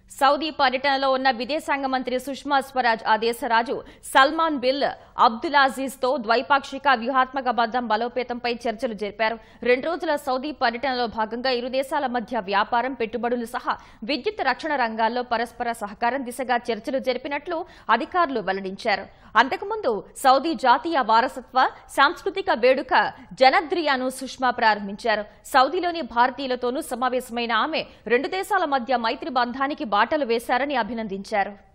Saudi పర్యటనలో ఉన్న విదేశాంగ మంత్రి సుష్మా స్వరాజ్ ఆ దేశ రాజు సల్మాన్ బిల్ అబ్దులాజీజ్ తో ద్వైపాక్షిక వ్యూహాత్మక బంధం బలోపేతంపై చర్చలు జరిపారు రెండు రోజుల సౌదీ పర్యటనలో భాగంగా ఇరు దేశాల మధ్య వ్యాపారం పెట్టుబడులు సహా విద్యుత్ రక్షణ రంగాల్లో పరస్పర సహకారం దిశగా చర్చలు జరిపినట్లు అధికారులు వెల్లడించారు అంతకుముందు సౌదీ జాతీయ వారసత్వ సాంస్కృతిక వేడుక జనద్రియాను సుష్మా ప్రారంభించారు సౌదీలోని భారతీయులతోనూ సమావేశమైన ఆమె రెండు దేశాల మధ్య మైత్రి బంధానికి బాటలు వేశారని అభినందించారు